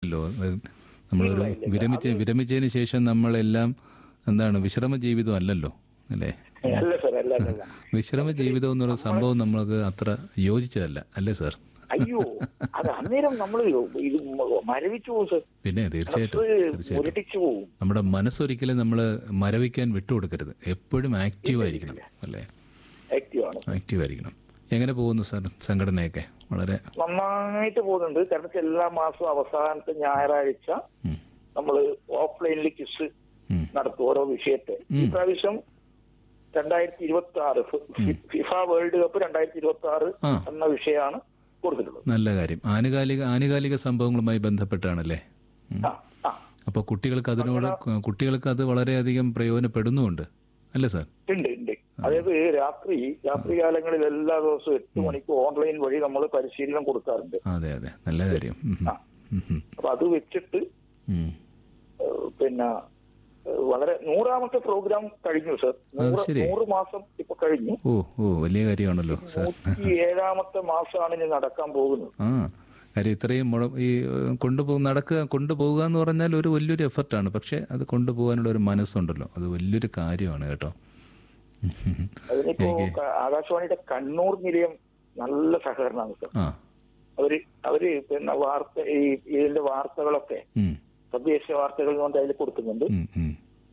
ആയില്ലല്ലോ അത് നമ്മളൊരു വിരമിച്ച വിരമിച്ചതിന് ശേഷം നമ്മളെല്ലാം എന്താണ് വിശ്രമ ജീവിതം അല്ലല്ലോ അല്ലേ അല്ല സാർ അല്ല അല്ല, അല്ല വിശ്രമ ജീവിതം എന്നുള്ള സംഭവം നമ്മൾക്ക് അത്ര യോജിച്ചതല്ല അല്ലേ സാർ അയ്യോ അത് അന്നേരം നമ്മൾ ഇത് മരവിച്ചു പോകും സാർ പിന്നെ തീർച്ചയായിട്ടും മനസ്സ് തീർച്ചയായിട്ടും മുരടിച്ചു പോകും നമ്മുടെ മനസ്സൊരിക്കലും നമ്മൾ മരവിക്കാൻ വിട്ടുകൊടുക്കരുത് എപ്പോഴും ആക്റ്റീവ് ആയിരിക്കണം അല്ലേ ആക്റ്റീവ് ആണ് ആക്റ്റീവ് ആയിരിക്കണം എങ്ങനെ പോകുന്നു സാർ സംഘടനയൊക്കെ വളരെ നന്നായിട്ട് പോകുന്നുണ്ട് കാരണം വെച്ചാൽ എല്ലാ മാസവും അവസാനത്തെ ഞായറാഴ്ച ഉം, നമ്മൾ ഓഫ്ലൈനിൽ ക്വിസ് ഉം, നടത്തും ഓരോ വിഷയത്തെ ഈ ഉം. പ്രാവശ്യം രണ്ടായിരത്തി ഇരുപത്തി ആറ് ഫിഫ വേൾഡ് കപ്പ് രണ്ടായിരത്തി ഇരുപത്തി ആറ് ആ എന്ന വിഷയമാണ് കൊടുത്തിട്ടുള്ളത് നല്ല കാര്യം ആനുകാലിക ആനുകാലിക സംഭവങ്ങളുമായി ബന്ധപ്പെട്ടാണല്ലേ ഉം. ആ ആ അപ്പോൾ കുട്ടികൾക്ക് അതിനോട് കുട്ടികൾക്ക് അത് വളരെയധികം പ്രയോജനപ്പെടുന്നുമുണ്ട് അല്ലേ സാർ ഉണ്ട് ഉണ്ട് അതായത് രാത്രി രാത്രി കാലങ്ങളിൽ എല്ലാ ദിവസവും എട്ട് മണിക്ക് ഓൺലൈൻ വഴി നമ്മൾ പരിശീലനം കൊടുക്കാറുണ്ട് അതെ അതെ നല്ല കാര്യം ഉം, ഉം. ആ. ഉം, ഉം. അപ്പൊ അത് വെച്ചിട്ട് ഉം. ഏഹ്, പിന്നെ ഏഹ്, വളരെ നൂറാമത്തെ പ്രോഗ്രാം കഴിഞ്ഞു സർ നൂറ് ശരി. നൂറ് മാസം ഇപ്പൊ കഴിഞ്ഞു ഓ ഓ വലിയ കാര്യമാണല്ലോ സാർ നൂറ്റി ഏഴാമത്തെ മാസമാണ് ഇനി നടക്കാൻ പോകുന്നത് ആ കാര്യം ഇത്രയും മുഴ ഈ ഏഹ്, കൊണ്ടുപോകും നടക്കുക കൊണ്ടുപോകുക എന്ന് പറഞ്ഞാൽ ഒരു വലിയൊരു എഫർട്ടാണ് പക്ഷേ അത് കൊണ്ടുപോകാനുള്ള ഒരു മനസ്സുണ്ടല്ലോ അത് വലിയൊരു കാര്യമാണ് കേട്ടോ ഉം, ഉം. അതിനിപ്പോ എനിക്ക് ക- ആകാശവാണിയുടെ കണ്ണൂർ നിലയം നല്ല സഹകരണമാണ് സർ ആ അവര് അവര് പിന്നെ വാർത്ത ഈ ഇതിന്റെ വാർത്തകളൊക്കെ ഉം, തദ്ദേശ വാർത്തകൾ കൊണ്ട് അതിൽ കൊടുക്കുന്നുണ്ട് ഉം, ഉം.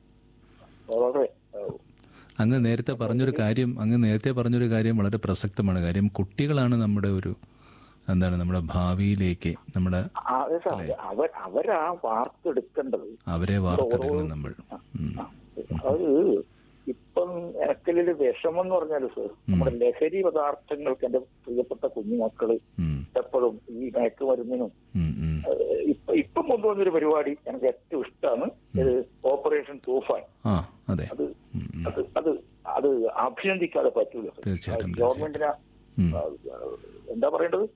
വളരെ ഏഹ്, അങ്ങ് നേരത്തെ പറഞ്ഞൊരു കാര്യം അങ്ങ് നേരത്തെ പറഞ്ഞൊരു കാര്യം വളരെ പ്രസക്തമാണ് കാര്യം കുട്ടികളാണ് നമ്മുടെ ഒരു എന്താണ് നമ്മുടെ ഭാവിയിലേക്ക് നമ്മുടെ ആ, അതെ സാർ അവർ അവരാ വാർത്ത എടുക്കേണ്ടത് അവരെ വാർത്തെടുക്കണം നമ്മൾ ഉം. അത് ഇപ്പം എനക്കലില് വിഷമം എന്ന് പറഞ്ഞാല് സർ നമ്മുടെ ലഹരി പദാർത്ഥങ്ങൾക്ക് എന്റെ പ്രിയപ്പെട്ട കുഞ്ഞുമക്കള് ഉം, എപ്പോഴും ഈ മയക്കുമരുന്നിനും ഉം, ഉം. ഏഹ്, ഇപ്പൊ ഇപ്പം കൊണ്ടുവന്നൊരു പരിപാടി എനിക്ക് ഏറ്റവും ഇഷ്ടമാണ് ഇത് ഓപ്പറേഷൻ തൂഫാൻ ആ അതെ അത് ഉം, ഉം. അത് അത് അത് അഭിനന്ദിക്കാതെ പറ്റൂല സർ. തീർച്ചയായിട്ടും, ഗവൺമെന്റിന് ഉം. ആ, എന്താ പറയേണ്ടത്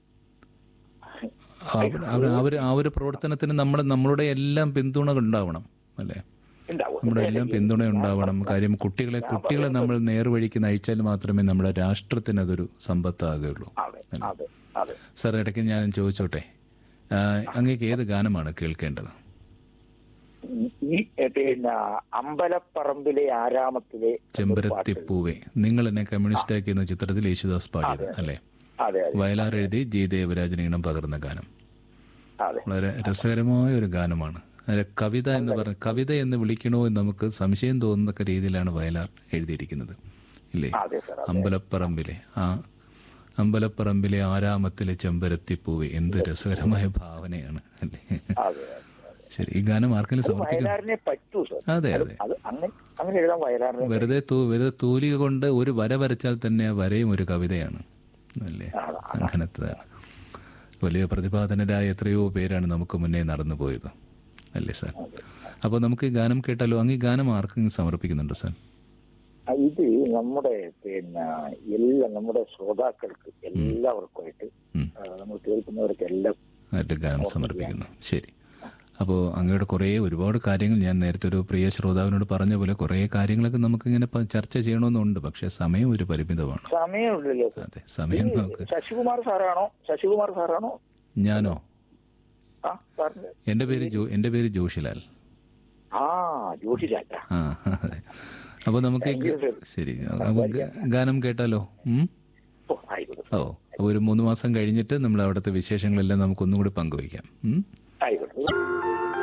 അവർ- അവർ- അവർ ആ ഒരു പ്രവർത്തനത്തിന് നമ്മുടെ നമ്മളുടെ എല്ലാം പിന്തുണ ഉണ്ടാവണം അല്ലേ ഉണ്ടാവും നമ്മുടെ എല്ലാം പിന്തുണ ഉണ്ടാവണം കാര്യം കുട്ടികളെ കുട്ടികളെ നമ്മൾ നേർവഴിക്ക് നയിച്ചാൽ മാത്രമേ നമ്മുടെ രാഷ്ട്രത്തിന് അതൊരു സമ്പത്താകുകയുള്ളൂ അതെ അതെ അതെ സാർ ഇടയ്ക്ക് ഞാൻ ചോദിച്ചോട്ടെ ആ, അങ്ങേക്ക് ഏത് ഗാനമാണ് കേൾക്കേണ്ടത് ഈ എ, പിന്നെ അമ്പലപ്പറമ്പിലെ ആരാമത്തിലെ ചെമ്പരത്തിപ്പൂവേ നിങ്ങൾ എന്നെ കമ്മ്യൂണിസ്റ്റാക്കി എന്ന ചിത്രത്തിൽ യേശുദാസ് പാടിയത് അല്ലേ അതെ അതെ വയലാർ എഴുതി ജി ദേവരാജൻ ഈണം പകർന്ന ഗാനം അതെ വളരെ രസകരമായ ഒരു ഗാനമാണ് അതിലെ കവിത എന്ന് പറഞ്ഞ കവിത എന്ന് വിളിക്കണോ എന്ന് നമുക്ക് സംശയം തോന്നുന്ന രീതിയിലാണ് വയലാർ എഴുതിയിരിക്കുന്നത് ഇല്ലേ അതെ സാർ അതെ. അമ്പലപ്പറമ്പിലെ ആ അമ്പലപ്പറമ്പിലെ ആരാമത്തിലെ ചെമ്പരത്തിപ്പൂവ് എന്ത് രസകരമായ ഭാവനയാണ് അല്ലേ അതെ അതെ. ശരി ഈ ഗാനം ആർക്കെങ്കിലും സമർപ്പിക്കും വയലാറിനെ പറ്റൂ സാർ അതെ അതെ അത് അങ്ങനെ അങ്ങനെ എഴുതാൻ വയലാറിനെ വെറുതെ തൂ വെറുതെ തൂലിക കൊണ്ട് ഒരു വര വരച്ചാൽ തന്നെ ആ വരയും ഒരു കവിതയാണ് അല്ലേ ആണ്. അങ്ങനത്തതാണ് വലിയ പ്രതിപാദനരായ എത്രയോ പേരാണ് നമുക്ക് മുന്നേ നടന്നു പോയത് അല്ലേ സാർ അപ്പോൾ നമുക്ക് ഈ ഗാനം കേട്ടാലോ അങ്ങ് ഈ ഗാനം ആർക്കെങ്കിലും സമർപ്പിക്കുന്നുണ്ടോ സാർ ആ, ഇത് നമ്മുടെ പിന്നെ എല്ലാ നമ്മുടെ ശ്രോതാക്കൾക്ക് എല്ലാവർക്കുമായിട്ട് ഉം. ആ, നമ്മൾ കേൾക്കുന്നവർക്ക് എല്ലാം ആയിട്ട് ഗാനം സമർപ്പിക്കുന്നു ശരി അപ്പോൾ അങ്ങയുടെ കുറേ ഒരുപാട് കാര്യങ്ങൾ ഞാൻ നേരത്തെ ഒരു പ്രിയ ശ്രോതാവിനോട് പറഞ്ഞ പോലെ കുറേ കാര്യങ്ങളൊക്കെ നമുക്കിങ്ങനെ പ- ചർച്ച ചെയ്യണമെന്നുണ്ട് പക്ഷേ സമയം ഒരു പരിമിതമാണ് സമയമില്ലല്ലോ സാർ അതെ സമയം നമുക്ക് ശശികുമാർ സാറാണോ ശശികുമാർ സാറാണോ ഞാനോ ആ സാറിന്റെ എൻ്റെ പേര് ജോ എൻ്റെ പേര് ജോഷിലാൽ ആ ജോഷിരാജ ആ അതെ അപ്പോൾ നമുക്ക് Thank you, sir. ശരി അപ്പോൾ ഗ- ഗാനം കേട്ടാലോ ഉം? ഓ ആയിക്കോട്ടെ ഓ അപ്പോൾ ഒരു മൂന്ന് മാസം കഴിഞ്ഞിട്ട് നമ്മൾ അവിടുത്തെ വിശേഷങ്ങളെല്ലാം നമുക്ക് ഒന്നും കൂടി പങ്കുവയ്ക്കാം ഉം? ആയിക്കോട്ടെ